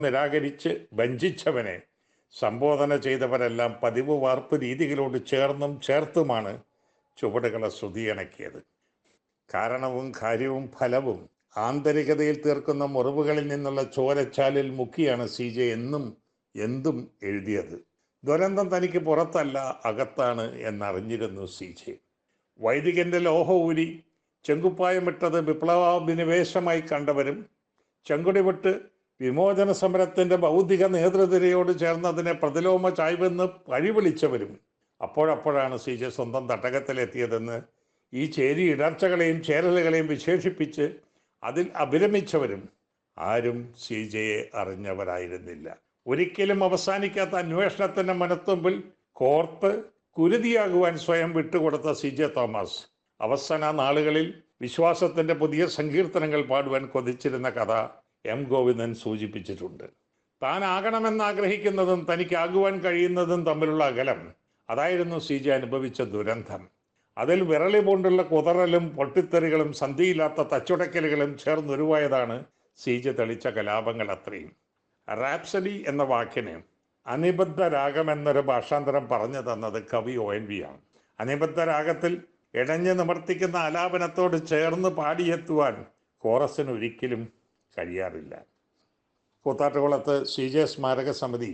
നിരാകരിച്ച് വഞ്ചിച്ചവനെ സംബോധന ചെയ്തവരെല്ലാം പതിവ് വാർപ്പ് രീതികളോട് ചേർന്നും ചേർത്തുമാണ് ചുവടുകളെ ശ്രുതിയണക്കിയത് കാരണവും കാര്യവും ഫലവും ആന്തരികതയിൽ തീർക്കുന്ന മുറിവുകളിൽ നിന്നുള്ള ചോരച്ചാലിൽ മുക്കിയാണ് സി ജെ എന്നും എന്തും എഴുതിയത് ദുരന്തം തനിക്ക് പുറത്തല്ല അകത്താണ് എന്നറിഞ്ഞിരുന്നു സി ജെ വൈദികന്റെ ലോഹ ഊരി ചെങ്കുപ്പായമിട്ടത് വിപ്ലവാഭിനിവേശമായി കണ്ടവരും ചെങ്കുടി വിട്ട് വിമോചന സമരത്തിന്റെ ബൗദ്ധിക നേതൃനിരയോട് ചേർന്നതിനെ പ്രതിലോമ ചായ്വെന്ന് വഴിവിളിച്ചവരും അപ്പോഴപ്പോഴാണ് സി ജെ സ്വന്തം തട്ടകത്തിലെത്തിയതെന്ന് ഈ ചേരി ഇടർച്ചകളെയും ചേരലുകളെയും വിശേഷിപ്പിച്ച് അതിൽ അഭിരമിച്ചവരും ആരും സി ജെയെ അറിഞ്ഞവരായിരുന്നില്ല ഒരിക്കലും അവസാനിക്കാത്ത അന്വേഷണത്തിന്റെ മനത്തുമ്പിൽ കോർത്ത് കുരുതിയാകുവാൻ സ്വയം വിട്ടുകൊടുത്ത സി ജെ തോമസ് അവസാന നാളുകളിൽ വിശ്വാസത്തിന്റെ പുതിയ സങ്കീർത്തനങ്ങൾ പാടുവാൻ കൊതിച്ചിരുന്ന കഥ എം ഗോവിന്ദൻ സൂചിപ്പിച്ചിട്ടുണ്ട് താൻ ആകണമെന്ന് ആഗ്രഹിക്കുന്നതും തനിക്കാകുവാൻ കഴിയുന്നതും തമ്മിലുള്ള അകലം അതായിരുന്നു സി ജെ അനുഭവിച്ച ദുരന്തം അതിൽ വിരളി കൊണ്ടുള്ള കുതറലും പൊട്ടിത്തെറികളും സന്ധിയില്ലാത്ത തച്ചുടക്കലുകളും ചേർന്നുരുവായതാണ് സി ജെ തെളിച്ച കലാപങ്ങൾ അത്രയും റാപ്സഡി എന്ന വാക്കിന് അനിബദ്ധ രാഗം എന്നൊരു ഭാഷാന്തരം പറഞ്ഞു തന്നത് കവി ഒ എൻ വി ആണ് അനിബദ്ധ രാഗത്തിൽ ഇടഞ്ഞു നിവർത്തിക്കുന്ന ആലാപനത്തോട് ചേർന്ന് പാടിയെത്തുവാൻ കോറസിന് ഒരിക്കലും കഴിയാറില്ല കൂത്താട്ടുകുളത്ത് സി ജെ സ്മാരക സമിതി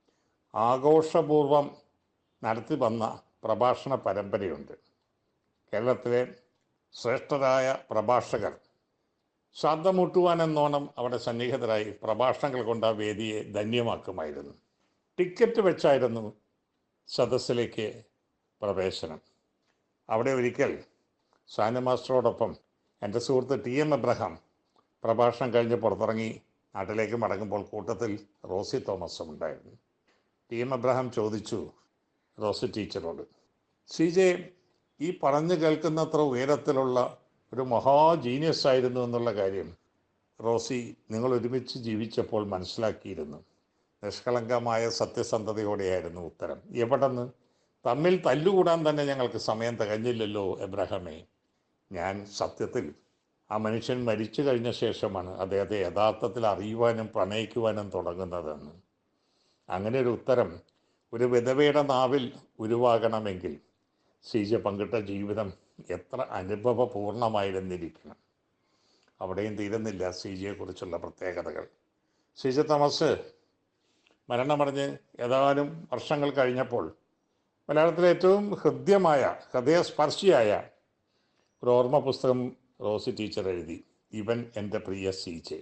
ആഘോഷപൂർവം നടത്തി വന്ന പ്രഭാഷണ പരമ്പരയുണ്ട് കേരളത്തിലെ ശ്രേഷ്ഠരായ പ്രഭാഷകർ ശ്രാദ്ധമുട്ടുവാൻ എന്നോണം അവിടെ സന്നിഹിതരായി പ്രഭാഷണങ്ങൾ കൊണ്ട് ആ വേദിയെ ധന്യമാക്കുമായിരുന്നു ടിക്കറ്റ് വെച്ചായിരുന്നു സദസ്സിലേക്ക് പ്രവേശനം അവിടെ ഒരിക്കൽ സാനു മാസ്റ്ററോടൊപ്പം എൻ്റെ സുഹൃത്ത് ടി എം എബ്രഹാം പ്രഭാഷണം കഴിഞ്ഞ് പുറത്തിറങ്ങി നാട്ടിലേക്ക് മടങ്ങുമ്പോൾ കൂട്ടത്തിൽ റോസി തോമസും ഉണ്ടായിരുന്നു ടി എം എബ്രഹാം ചോദിച്ചു റോസി ടീച്ചറോട് സി ജെ ഈ പറഞ്ഞു കേൾക്കുന്നത്ര ഉയരത്തിലുള്ള ഒരു മഹാ ജീനിയസ് ആയിരുന്നു എന്നുള്ള കാര്യം റോസി നിങ്ങൾ ഒരുമിച്ച് ജീവിച്ചപ്പോൾ മനസ്സിലാക്കിയിരുന്നു നിഷ്കളങ്കമായ സത്യസന്ധതയോടെയായിരുന്നു ഉത്തരം എവിടെന്ന് തമ്മിൽ തല്ലുകൂടാൻ തന്നെ ഞങ്ങൾക്ക് സമയം തികഞ്ഞില്ലല്ലോ എബ്രഹാമേ ഞാൻ സത്യത്തിൽ ആ മനുഷ്യൻ മരിച്ചു കഴിഞ്ഞ ശേഷമാണ് അദ്ദേഹത്തെ യഥാർത്ഥത്തിൽ അറിയുവാനും പ്രണയിക്കുവാനും തുടങ്ങുന്നതെന്ന് അങ്ങനെ ഒരു ഉത്തരം ഒരു വിധവയുടെ നാവിൽ ഉരുവാകണമെങ്കിൽ സീജ പങ്കിട്ട ജീവിതം എത്ര അനുഭവപൂർണമായിരുന്നിരിക്കണം അവിടെയും തീരുന്നില്ല സീജയെക്കുറിച്ചുള്ള പ്രത്യേകതകൾ സീജ തോമസ് മരണമടഞ്ഞ് ഏതാനും വർഷങ്ങൾ കഴിഞ്ഞപ്പോൾ മലയാളത്തിലെ ഏറ്റവും ഹൃദ്യമായ ഹൃദയസ്പർശിയായ ഒരു ഓർമ്മ പുസ്തകം റോസി ടീച്ചർ എഴുതി ഇവൻ എൻ്റെ പ്രിയ സീജെ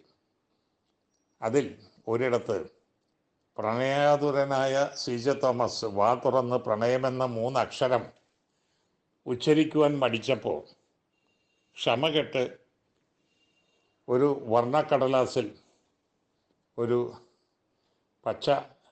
അതിൽ ഒരിടത്ത് പ്രണയാതുരനായ സീജ തോമസ് വാ തുറന്ന് പ്രണയമെന്ന മൂന്ന് അക്ഷരം ഉച്ചരിക്കുവാൻ മടിച്ചപ്പോൾ ക്ഷമ കെട്ട് ഒരു വർണ്ണക്കടലാസിൽ ഒരു പച്ച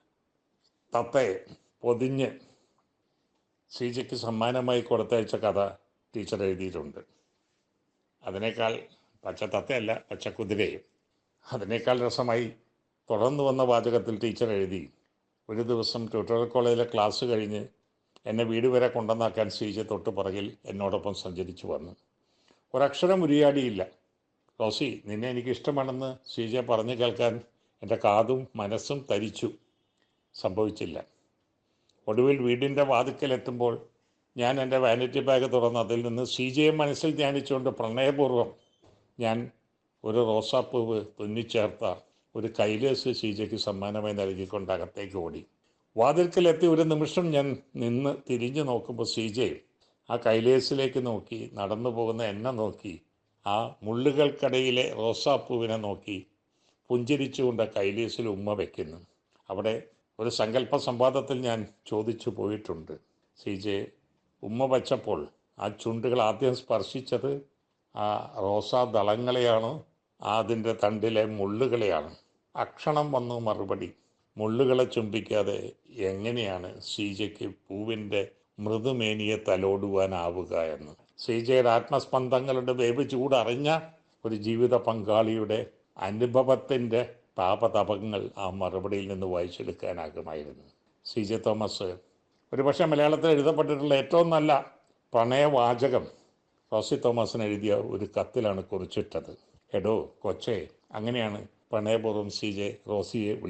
തത്തയെ പൊതിഞ്ഞ് സീജയ്ക്ക് സമ്മാനമായി കൊടുത്തയച്ച കഥ ടീച്ചർ എഴുതിയിട്ടുണ്ട് അതിനേക്കാൾ പച്ച തത്തയല്ല പച്ച കുതിരയും അതിനേക്കാൾ രസമായി തുടർന്ന് വന്ന വാചകത്തിൽ ടീച്ചർ എഴുതി ഒരു ദിവസം ട്യൂട്ടോറിയൽ കോളേജിലെ ക്ലാസ് കഴിഞ്ഞ് എന്നെ വീട് വരെ കൊണ്ടുവന്നാക്കാൻ സീജ തൊട്ട് പുറകിൽ എന്നോടൊപ്പം സഞ്ചരിച്ചു വന്നു ഒരക്ഷരം ഉരിയാടിയില്ല റോസി നിന്നെ എനിക്ക് ഇഷ്ടമാണെന്ന് സീജ പറഞ്ഞു കേൾക്കാൻ എൻ്റെ കാതും മനസ്സും തരിച്ചു സംഭവിച്ചില്ല ഒടുവിൽ വീടിൻ്റെ വാതിക്കലെത്തുമ്പോൾ ഞാൻ എൻ്റെ വാനിറ്റി ബാഗ് തുറന്ന് അതിൽ നിന്ന് സീജയെ മനസ്സിൽ ധ്യാനിച്ചുകൊണ്ട് പ്രണയപൂർവ്വം ഞാൻ ഒരു റോസാപ്പൂവ് തുന്നിച്ചേർത്ത ഒരു കൈലേസ് സീജയ്ക്ക് സമ്മാനമായി നൽകിക്കൊണ്ട് അകത്തേക്ക് ഓടി വാതിൽക്കലെത്തി ഒരു നിമിഷം ഞാൻ നിന്ന് തിരിഞ്ഞു നോക്കുമ്പോൾ സീജെ ആ കൈലേസിലേക്ക് നോക്കി നടന്നു പോകുന്ന എന്നെ നോക്കി ആ മുള്ളുകൾക്കിടയിലെ റോസാപ്പൂവിനെ നോക്കി പുഞ്ചിരിച്ചുകൊണ്ട് കൈലേസിൽ ഉമ്മ വയ്ക്കുന്നു അവിടെ ഒരു സങ്കല്പ സംവാദത്തിൽ ഞാൻ ചോദിച്ചു പോയിട്ടുണ്ട് സീജെ ഉമ്മ വച്ചപ്പോൾ ആ ചുണ്ടുകൾ ആദ്യം സ്പർശിച്ചത് ആ റോസാ ദളങ്ങളെയാണോ അതിൻ്റെ തണ്ടിലെ മുള്ളുകളെയാണ് അക്ഷണം വന്നു മറുപടി മുള്ളുകളെ ചുംബിക്കാതെ എങ്ങനെയാണ് സീജയ്ക്ക് പൂവിൻ്റെ മൃദുമേനിയെ തലോടുവാനാവുക എന്ന് സീജയുടെ ആത്മസ്പന്ദങ്ങളുടെ വേവ് ചൂടറിഞ്ഞ ഒരു ജീവിത പങ്കാളിയുടെ അനുഭവത്തിൻ്റെ താപതപങ്ങൾ ആ മറുപടിയിൽ നിന്ന് വായിച്ചെടുക്കാനാകുമായിരുന്നു സി ജെ തോമസ് ഒരുപക്ഷെ മലയാളത്തിൽ എഴുതപ്പെട്ടിട്ടുള്ള ഏറ്റവും നല്ല പ്രണയവാചകം റോസി തോമസിന് എഴുതിയ ഒരു കത്തിലാണ് കുറിച്ചിട്ടത് എടോ കൊച്ചേ അങ്ങനെയാണ് പ്രണയപൂർവ്വം സി ജെ റോസിയെ